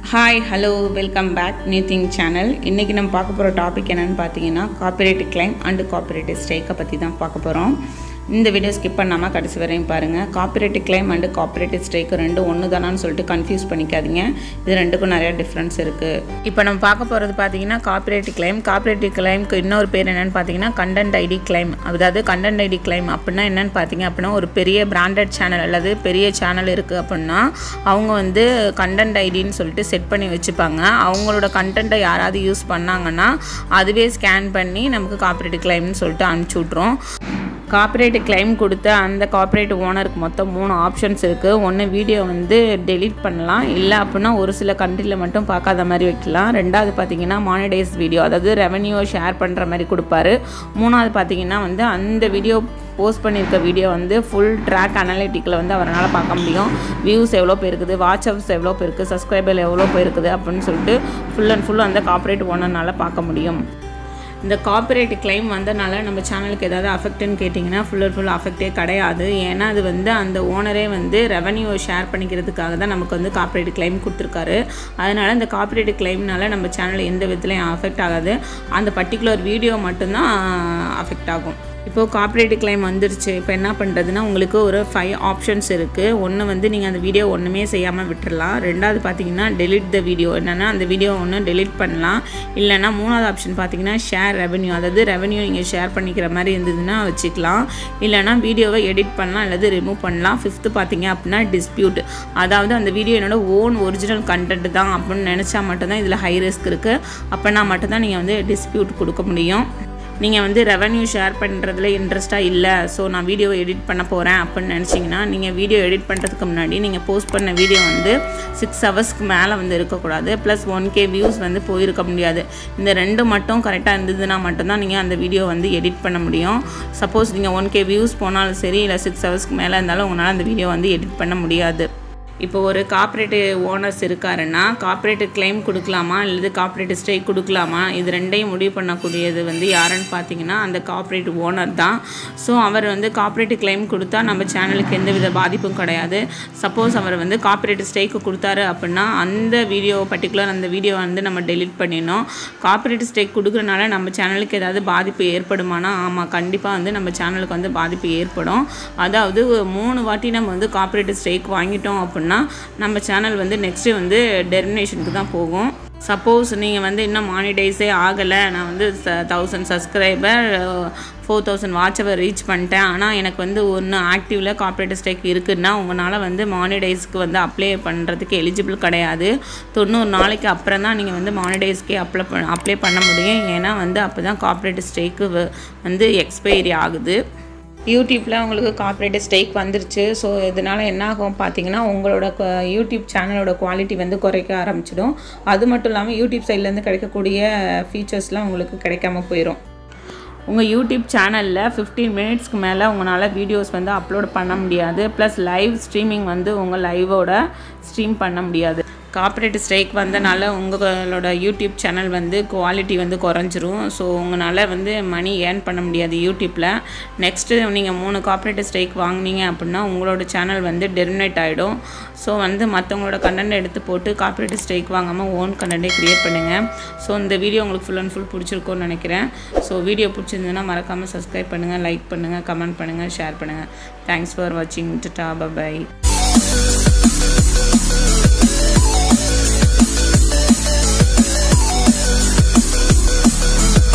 hi hello welcome back new thing channel இன்றைக்கி நம்ம பார்க்க போகிற டாபிக் என்னென்னு பார்த்தீங்கன்னா காப்பிரைட் கிளைம் அண்டு காப்பிரைட் ஸ்ட்ரைக்கை பற்றி தான் பார்க்க போகிறோம் இந்த வீடியோ ஸ்கிப் பண்ணாமல் கடைசி வரையும் பாருங்கள் copyright claim and copyright strike ரெண்டும் ஒன்று தானான்னு சொல்லிட்டு கன்ஃபியூஸ் பண்ணிக்காதீங்க இது ரெண்டுக்கும் நிறைய டிஃப்ரென்ஸ் இருக்குது இப்போ நம்ம பார்க்க போகிறது பார்த்தீங்கன்னா காப்பிரைட் கிளைம் காப்பிரைட் கிளைம்க்கு இன்னொரு பேர் என்னென்னு பார்த்தீங்கன்னா கண்டென்ட் ஐடி கிளைம் அதாவது கண்டென்ட் ஐடி கிளைம் அப்படின்னா என்னென்னு பார்த்தீங்க அப்படின்னா ஒரு பெரிய பிராண்டட் சேனல் அல்லது பெரிய சேனல் இருக்குது அப்படின்னா அவங்க வந்து கண்டென்ட் ஐடின்னு சொல்லிட்டு செட் பண்ணி வச்சுப்பாங்க அவங்களோட கண்டென்ட்டை யாராவது யூஸ் பண்ணாங்கன்னா அதுவே ஸ்கேன் பண்ணி நமக்கு காப்பிரைட் கிளைம்னு சொல்லிட்டு அனுப்பிச்சி விட்ரும் காப்பிரைட் கிளைம் கொடுத்த அந்த காப்பிரைட் ஓனருக்கு மொத்தம் மூணு ஆப்ஷன்ஸ் இருக்குது ஒன்று வீடியோ வந்து டெலீட் பண்ணலாம் இல்லை அப்படின்னா ஒரு சில கண்ட்ரியில் மட்டும் பார்க்காத மாதிரி வைக்கலாம் ரெண்டாவது பார்த்தீங்கன்னா மானிடைஸ் வீடியோ அதாவது ரெவன்யூ ஷேர் பண்ணுற மாதிரி கொடுப்பாரு மூணாவது பார்த்தீங்கன்னா வந்து அந்த வீடியோ போஸ்ட் பண்ணியிருக்க வீடியோ வந்து ஃபுல் ட்ராக் அனலிட்டிக்கில் வந்து அவரால் பார்க்க முடியும் வியூஸ் எவ்வளோ போயிருக்குது வாட்ச் ஹவர்ஸ் எவ்வளோ போயிருக்கு சப்ஸ்கிரைபர் எவ்வளோ போயிருக்குது அப்படின்னு சொல்லிட்டு ஃபுல் அண்ட் ஃபுல் அந்த காப்பிரைட் ஓனர்னால் பார்க்க முடியும் இந்த காப்பிரைட் கிளைம் வந்தனால நம்ம சேனலுக்கு ஏதாவது அஃபெக்ட்னு கேட்டிங்கன்னா ஃபுல் அண்ட் ஃபுல் அஃபெக்டே கிடையாது ஏன்னா அது வந்து அந்த ஓனரே வந்து ரெவன்யூ ஷேர் பண்ணிக்கிறதுக்காக தான் நமக்கு வந்து காப்பிரைட் கிளைம் கொடுத்துருக்காரு அதனால் இந்த காப்பிரைட் கிளைம்னால நம்ம சேனல் எந்த விதத்துலையும் அஃபெக்ட் ஆகாது அந்த பர்டிகுலர் வீடியோ மட்டும்தான் அஃபெக்ட் ஆகும் இப்போது காப்பிரைட் கிளைம் வந்துருச்சு இப்போ என்ன பண்ணுறதுன்னா உங்களுக்கு ஒரு ஃபைவ் ஆப்ஷன்ஸ் இருக்குது ஒன்று வந்து நீங்கள் அந்த வீடியோ ஒன்றுமே செய்யாமல் விட்டுறலாம் ரெண்டாவது பார்த்தீங்கன்னா டெலிட் த வீடியோ என்னென்னா அந்த வீடியோ ஒன்று டெலிட் பண்ணலாம் இல்லைனா மூணாவது ஆப்ஷன் பார்த்தீங்கன்னா ஷேர் ரெவன்யூ அதாவது ரெவன்யூ நீங்கள் ஷேர் பண்ணிக்கிற மாதிரி இருந்ததுன்னா வச்சுக்கலாம் இல்லைனா வீடியோவை எடிட் பண்ணலாம் அல்லது ரிமூவ் பண்ணலாம் ஃபிஃப்த்து பார்த்தீங்க அப்படின்னா டிஸ்பியூட் அதாவது அந்த வீடியோ என்னோட ஓன் ஒரிஜினல் கண்டென்ட் தான் அப்படின்னு நினச்சா மட்டும்தான் இதில் ஹை ரிஸ்க் இருக்குது அப்போனா மட்டும்தான் நீங்கள் வந்து டிஸ்பியூட் கொடுக்க முடியும் நீங்கள் வந்து ரெவன்யூ ஷேர் பண்ணுறதுல இன்ட்ரெஸ்ட்டாக இல்லை ஸோ நான் வீடியோவை எடிட் பண்ண போகிறேன் அப்படின்னு நினச்சிங்கன்னா நீங்கள் வீடியோ எடிட் பண்ணுறதுக்கு முன்னாடி நீங்கள் போஸ்ட் பண்ண வீடியோ வந்து சிக்ஸ் ஹவர்ஸ்க்கு மேலே வந்து இருக்கக்கூடாது ப்ளஸ் ஒன் கே வியூஸ் வந்து போயிருக்க முடியாது இந்த ரெண்டு மட்டும் கரெக்டாக இருந்ததுன்னா மட்டும்தான் நீங்கள் அந்த வீடியோ வந்து எடிட் பண்ண முடியும் சப்போஸ் நீங்கள் ஒன் கே வியூஸ் போனாலும் சரி இல்லை சிக்ஸ் ஹவர்ஸ்க்கு மேலே இருந்தாலும் உங்களால் அந்த வீடியோ வந்து எடிட் பண்ண முடியாது இப்போ ஒரு கார்ப்பரேட்டு ஓனர்ஸ் இருக்காருன்னா கார்ப்பரேட்டு கிளைம் கொடுக்கலாமா அல்லது கார்ப்பரேட் ஸ்ட்ரைக் கொடுக்கலாமா இது ரெண்டையும் முடிவு பண்ணக்கூடியது வந்து யாருன்னு பார்த்தீங்கன்னா அந்த கார்ப்பரேட் ஓனர் தான் ஸோ அவர் வந்து கார்ப்பரேட் கிளைம் கொடுத்தா நம்ம சேனலுக்கு எந்த வித பாதிப்பும் கிடையாது சப்போஸ் அவர் வந்து கார்ப்பரேட் ஸ்ட்ரைக்கு கொடுத்தாரு அப்படின்னா அந்த வீடியோ பர்டிகுலர் அந்த வீடியோ வந்து நம்ம டெலிட் பண்ணிடணும் கார்ப்பரேட் ஸ்ட்ரைக் கொடுக்குறனால நம்ம சேனலுக்கு ஏதாவது பாதிப்பு ஏற்படுமானா ஆமாம் கண்டிப்பாக வந்து நம்ம சேனலுக்கு வந்து பாதிப்பு ஏற்படும் அதாவது மூணு வாட்டி நம்ம வந்து கார்ப்பரேட் ஸ்ட்ரைக் வாங்கிட்டோம் அப்படின்னா அப்படின்னா நம்ம சேனல் வந்து நெக்ஸ்ட்டு வந்து டெர்மினேஷனுக்கு தான் போகும் சப்போஸ் நீங்கள் வந்து இன்னும் மானிடைஸே ஆகலை நான் வந்து thousand subscriber four thousand watch hour reach பண்ணிட்டேன் ஆனால் எனக்கு வந்து ஒன்று ஆக்டிவில் கார்ப்பரேட் ஸ்டேக் இருக்குதுன்னா உங்களால் வந்து மானிடைஸ்க்கு வந்து அப்ளை பண்ணுறதுக்கு எலிஜிபிள் கிடையாது தொண்ணூறு நாளைக்கு அப்புறம் தான் நீங்கள் வந்து மானிடைஸ்க்கே அப்ளை பண்ண அப்ளை பண்ண முடியும் ஏன்னா வந்து அப்போ தான் கார்ப்பரேட் ஸ்டேக்கு வந்து எக்ஸ்பைரி ஆகுது யூடியூப்பில் உங்களுக்கு கார்ப்பரேட் ஸ்டேக் வந்துருச்சு ஸோ இதனால் என்ன ஆகும் பார்த்தீங்கன்னா உங்களோட யூடியூப் சேனலோட குவாலிட்டி வந்து குறைக்க ஆரம்பிச்சிடும் அது மட்டும் இல்லாமல் யூடியூப் சைட்லேருந்து கிடைக்கக்கூடிய ஃபீச்சர்ஸ்லாம் உங்களுக்கு கிடைக்காம போயிடும் உங்கள் யூடியூப் சேனலில் ஃபிஃப்டீன் மினிட்ஸ்க்கு மேலே உங்களால் வீடியோஸ் வந்து அப்லோட் பண்ண முடியாது ப்ளஸ் லைவ் ஸ்ட்ரீமிங் வந்து உங்கள் லைவோட ஸ்ட்ரீம் பண்ண முடியாது கார்ப்பரேட் ஸ்ட்ரைக் வந்தனால உங்களோட யூடியூப் சேனல் வந்து குவாலிட்டி வந்து குறைஞ்சிரும் ஸோ உங்களால் வந்து மணி ஏர்ன் பண்ண முடியாது யூடியூப்பில் நெக்ஸ்ட்டு நீங்கள் மூணு கார்ப்பரேட் ஸ்ட்ரைக் வாங்கினீங்க அப்படின்னா உங்களோட சேனல் வந்து டெர்மினேட் ஆகிடும் ஸோ வந்து மற்றவங்களோட கண்டென்ட் எடுத்து போட்டு கார்ப்பரேட் ஸ்ட்ரைக் வாங்காமல் ஓன் கண்டென்ட்டே க்ரியேட் பண்ணுங்கள் ஸோ இந்த வீடியோ உங்களுக்கு ஃபுல் அண்ட் ஃபுல் பிடிச்சிருக்கும்னு நினைக்கிறேன் ஸோ வீடியோ பிடிச்சிருந்ததுன்னா மறக்காமல் சப்ஸ்கிரைப் பண்ணுங்கள் லைக் பண்ணுங்கள் கமெண்ட் பண்ணுங்கள் ஷேர் பண்ணுங்கள் தேங்க்ஸ் ஃபார் வாட்சிங் டா பை